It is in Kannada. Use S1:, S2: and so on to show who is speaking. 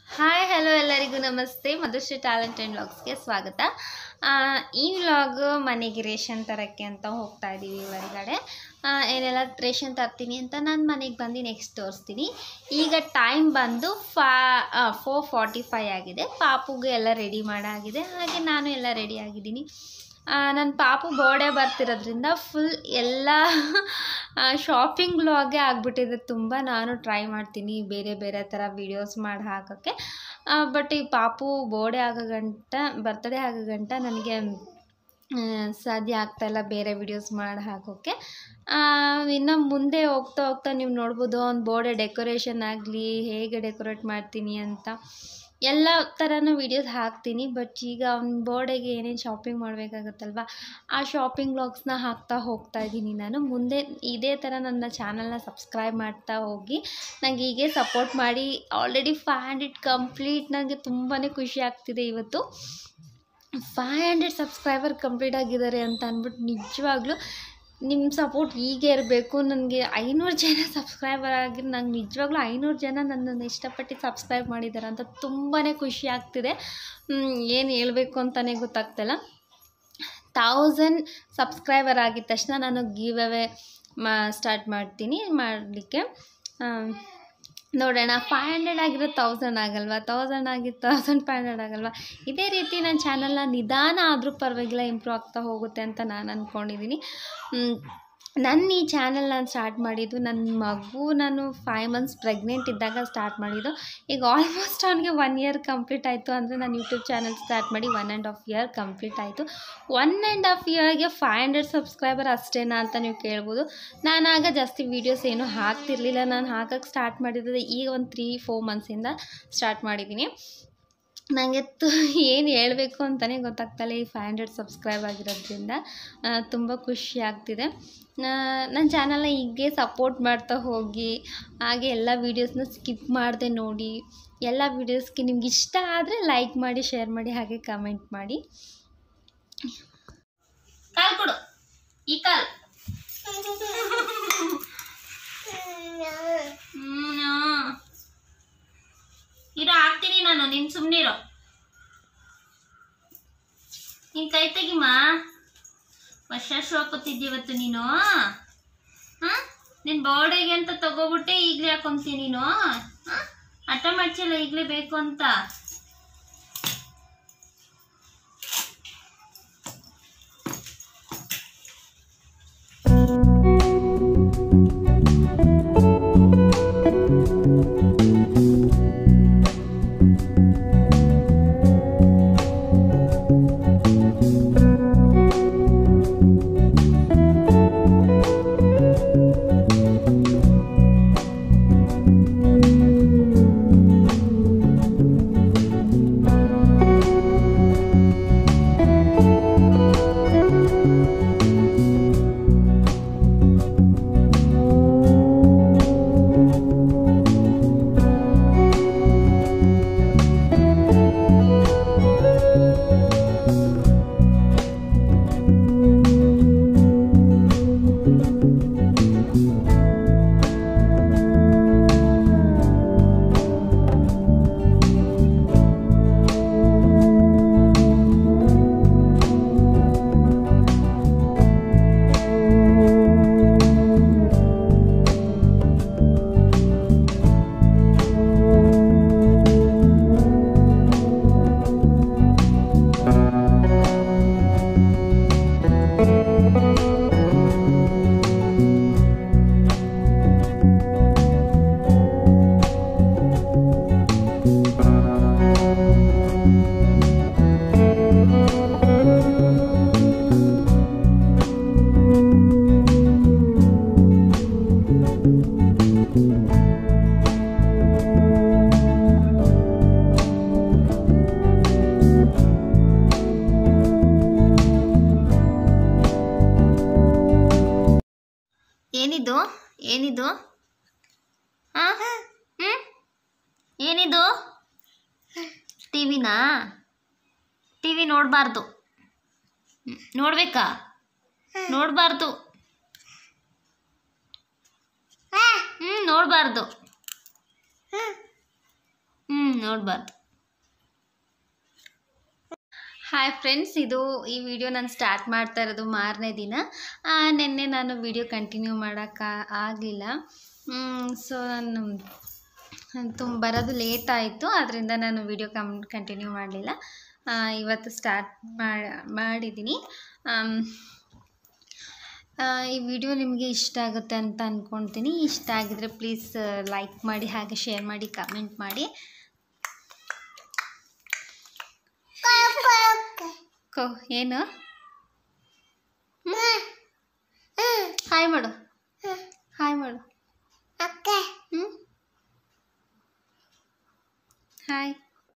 S1: ಹಾಯ್ ಹಲೋ ಎಲ್ಲರಿಗೂ ನಮಸ್ತೆ ಮಧುಶ್ರೀ ಟ್ಯಾಲೆಂಟ್ ಆ್ಯಂಡ್ ವ್ಲಾಗ್ಸ್ಗೆ ಸ್ವಾಗತ ಆ, ಈ ವ್ಲಾಗ್ ಮನೆಗೆ ರೇಷನ್ ತರಕ್ಕೆ ಅಂತ ಹೋಗ್ತಾ ಇದ್ದೀವಿ ಹೊರಗಡೆ ಆ, ಏನೆಲ್ಲ ರೇಷನ್ ತರ್ತೀನಿ ಅಂತ ನಾನು ಮನೆಗೆ ಬಂದು ನೆಕ್ಸ್ಟ್ ತೋರಿಸ್ತೀನಿ ಈಗ ಟೈಮ್ ಬಂದು ಫಾ ಫೋರ್ ಫಾರ್ಟಿ ಫೈ ಆಗಿದೆ ಪಾಪುಗೆ ಎಲ್ಲ ರೆಡಿ ಮಾಡಾಗಿದೆ ಹಾಗೆ ನಾನು ಎಲ್ಲ ರೆಡಿ ಆಗಿದ್ದೀನಿ ನನ್ನ ಪಾಪು ಬರ್ಡೇ ಬರ್ತಿರೋದ್ರಿಂದ ಫುಲ್ ಎಲ್ಲ ಶಾಪಿಂಗ್ ವ್ಲಾಗೇ ಆಗಿಬಿಟ್ಟಿದೆ ತುಂಬ ನಾನು ಟ್ರೈ ಮಾಡ್ತೀನಿ ಬೇರೆ ಬೇರೆ ಥರ ವೀಡಿಯೋಸ್ ಮಾಡಿ ಹಾಕೋಕ್ಕೆ ಬಟ್ ಈ ಪಾಪು ಬೋರ್ಡೆ ಆಗೋ ಗಂಟ ಬರ್ತಡೇ ಆಗೋ ಗಂಟ ನನಗೆ ಸಾಧ್ಯ ಆಗ್ತಾಯಿಲ್ಲ ಬೇರೆ ವಿಡಿಯೋಸ್ ಮಾಡಿ ಹಾಕೋಕ್ಕೆ ಇನ್ನು ಮುಂದೆ ಹೋಗ್ತಾ ಹೋಗ್ತಾ ನೀವು ನೋಡ್ಬೋದು ಒಂದು ಬೋರ್ಡೆ ಡೆಕೋರೇಷನ್ ಆಗಲಿ ಹೇಗೆ ಡೆಕೋರೇಟ್ ಮಾಡ್ತೀನಿ ಅಂತ ಎಲ್ಲ ಥರನೂ ವೀಡಿಯೋಸ್ ಹಾಕ್ತೀನಿ ಬಟ್ ಈಗ ಅವ್ನ ಬೋರ್ಡೆಗೆ ಏನೇನು ಶಾಪಿಂಗ್ ಮಾಡಬೇಕಾಗತ್ತಲ್ವ ಆ ಶಾಪಿಂಗ್ ವ್ಲಾಗ್ಸ್ನ ಹಾಕ್ತಾ ಹೋಗ್ತಾ ಇದ್ದೀನಿ ನಾನು ಮುಂದೆ ಇದೇ ಥರ ನನ್ನ ಚಾನಲ್ನ ಸಬ್ಸ್ಕ್ರೈಬ್ ಮಾಡ್ತಾ ಹೋಗಿ ನನಗೆ ಹೀಗೆ ಸಪೋರ್ಟ್ ಮಾಡಿ ಆಲ್ರೆಡಿ ಫೈವ್ ಹಂಡ್ರೆಡ್ ಕಂಪ್ಲೀಟ್ ನನಗೆ ತುಂಬಾ ಖುಷಿ ಆಗ್ತಿದೆ ಇವತ್ತು ಫೈವ್ ಹಂಡ್ರೆಡ್ ಸಬ್ಸ್ಕ್ರೈಬರ್ ಕಂಪ್ಲೀಟ್ ಆಗಿದ್ದಾರೆ ಅಂತ ಅಂದ್ಬಿಟ್ಟು ನಿಜವಾಗ್ಲೂ ನಿಮ್ಮ ಸಪೋರ್ಟ್ ಹೀಗೆ ಇರಬೇಕು ನನಗೆ ಐನೂರು ಜನ ಸಬ್ಸ್ಕ್ರೈಬರ್ ಆಗಿ ನಂಗೆ ನಿಜವಾಗ್ಲೂ ಐನೂರು ಜನ ನನ್ನನ್ನು ಇಷ್ಟಪಟ್ಟು ಸಬ್ಸ್ಕ್ರೈಬ್ ಮಾಡಿದ್ದಾರೆ ಅಂತ ತುಂಬಾ ಖುಷಿ ಆಗ್ತಿದೆ ಏನು ಹೇಳಬೇಕು ಅಂತಲೇ ಗೊತ್ತಾಗ್ತಿಲ್ಲ ತೌಸಂಡ್ ಸಬ್ಸ್ಕ್ರೈಬರ್ ಆಗಿದ ತಕ್ಷಣ ನಾನು ಗಿವ್ ಅವೇ ಮಾ ಸ್ಟಾರ್ಟ್ ಮಾಡ್ತೀನಿ ಮಾಡಲಿಕ್ಕೆ ನೋಡೋಣ ಫೈವ್ ಹಂಡ್ರೆಡ್ ಆಗಿರೋ ತೌಸಂಡ್ ಆಗಲ್ವಾ ತೌಸಂಡ್ ಆಗಿದ್ದು ತೌಸಂಡ್ ಫೈವ್ ಹಂಡ್ರೆಡ್ ಆಗಲ್ವಾ ಇದೇ ರೀತಿ ನನ್ನ ಚಾನಲ್ನ ನಿಧಾನ ಆದರೂ ಪರವಾಗಿಲ್ಲ ಇಂಪ್ರೂವ್ ಆಗ್ತಾ ಹೋಗುತ್ತೆ ಅಂತ ನಾನು ಅಂದ್ಕೊಂಡಿದ್ದೀನಿ ನನ್ನ ಈ ಚಾನಲ್ ನಾನು ಸ್ಟಾರ್ಟ್ ಮಾಡಿದ್ದು ನನ್ನ ಮಗು ನಾನು ಫೈವ್ ಮಂತ್ಸ್ ಪ್ರೆಗ್ನೆಂಟ್ ಇದ್ದಾಗ ಸ್ಟಾರ್ಟ್ ಮಾಡಿದ್ದು ಈಗ ಆಲ್ಮೋಸ್ಟ್ ಅವನಿಗೆ ಒನ್ ಇಯರ್ ಕಂಪ್ಲೀಟ್ ಆಯಿತು ಅಂದರೆ ನಾನು ಯೂಟ್ಯೂಬ್ ಚಾನಲ್ ಸ್ಟಾರ್ಟ್ ಮಾಡಿ one and half year complete ಆಯಿತು ಒನ್ ಆ್ಯಂಡ್ ಹಾಫ್ ಇಯರ್ಗೆ ಫೈವ್ ಹಂಡ್ರೆಡ್ ಸಬ್ಸ್ಕ್ರೈಬರ್ ಅಷ್ಟೇನಾ ಅಂತ ನೀವು ಕೇಳ್ಬೋದು ನಾನು ಆಗ ಜಾಸ್ತಿ ವೀಡಿಯೋಸ್ ಏನೂ ಹಾಕ್ತಿರ್ಲಿಲ್ಲ ನಾನು ಹಾಕಕ್ಕೆ ಸ್ಟಾರ್ಟ್ ಮಾಡಿದ್ದೆ ಈಗ ಒಂದು ತ್ರೀ ಫೋರ್ ಮಂತ್ಸಿಂದ ಸ್ಟಾರ್ಟ್ ಮಾಡಿದ್ದೀನಿ ನನಗೆ ತು ಏನು ಹೇಳಬೇಕು ಅಂತಲೇ ಗೊತ್ತಾಗ್ತಾಯಿಲ್ಲ ಈ ಫೈವ್ ಹಂಡ್ರೆಡ್ ಸಬ್ಸ್ಕ್ರೈಬ್ ಆಗಿರೋದ್ರಿಂದ ತುಂಬ ಖುಷಿ ಆಗ್ತಿದೆ ನನ್ನ ಚಾನಲ್ನ ಹೀಗೆ ಸಪೋರ್ಟ್ ಮಾಡ್ತಾ ಹೋಗಿ ಹಾಗೆ ಎಲ್ಲ ವೀಡಿಯೋಸ್ನ ಸ್ಕಿಪ್ ಮಾಡದೆ ನೋಡಿ ಎಲ್ಲ ವೀಡಿಯೋಸ್ಗೆ ನಿಮ್ಗೆ ಇಷ್ಟ ಆದರೆ ಲೈಕ್ ಮಾಡಿ ಶೇರ್ ಮಾಡಿ ಹಾಗೆ ಕಮೆಂಟ್ ಮಾಡಿ ಕಾಲ್ ಕೊಡು ಈ ಕಾಲ್ ಇರೋ ಹಾಕ್ತೀನಿ ನಾನು ನೀನು ಸುಮ್ಮನಿರೋ ನೀನು ಕೈ ತೆಗಿಮ್ಮ ವರ್ಷ ಶೋ ಹಾಕೋತಿದ್ದೀವತ್ತು ನೀನು ಹಾಂ ನಿನ್ನ ಬಾಡಿಗೆ ಅಂತ ತಗೋಬಿಟ್ಟೆ ಈಗಲೇ ಹಾಕೊಂತೀಯ ನೀನು ಹಾಂ ಹಠ ಮಾಡ್ಸಿಲ್ಲ ಈಗಲೇ ಬೇಕು ಅಂತ ಏನಿದು ಏನಿದು ಹಾಂ ಹ್ಞೂ ಏನಿದು ಟಿ ವಿನಾ ಟಿ ವಿ ನೋಡಬಾರ್ದು ನೋಡ್ಬೇಕಾ ನೋಡಬಾರ್ದು ಹ್ಞೂ ನೋಡಬಾರ್ದು ಹ್ಞೂ ನೋಡಬಾರ್ದು ಹಾಯ್ ಫ್ರೆಂಡ್ಸ್ ಇದು ಈ ವಿಡಿಯೋ ನಾನು ಸ್ಟಾರ್ಟ್ ಮಾಡ್ತಾ ಇರೋದು ಮಾರನೇ ದಿನ ಆ, ನಿನ್ನೆ ನಾನು ವಿಡಿಯೋ ಕಂಟಿನ್ಯೂ ಮಾಡೋಕ್ಕೆ ಆಗಲಿಲ್ಲ ಸೊ ನಾನು ತುಂಬ ಬರೋದು ಲೇಟ್ ಆಯಿತು ಅದರಿಂದ ನಾನು ವಿಡಿಯೋ ಕಮ್ ಕಂಟಿನ್ಯೂ ಮಾಡಲಿಲ್ಲ ಇವತ್ತು ಸ್ಟಾರ್ಟ್ ಮಾಡಿದ್ದೀನಿ ಆಮ್, ಆ, ಈ ವಿಡಿಯೋ ನಿಮಗೆ ಇಷ್ಟ ಆಗುತ್ತೆ ಅಂತ ಅಂದ್ಕೊಳ್ತೀನಿ ಇಷ್ಟ ಆಗಿದ್ರೆ ಪ್ಲೀಸ್ ಲೈಕ್ ಮಾಡಿ ಹಾಗೆ ಶೇರ್ ಮಾಡಿ ಕಮೆಂಟ್ ಮಾಡಿ ಕೋ ಏನು ಹಾಯ್ ಮಾಡು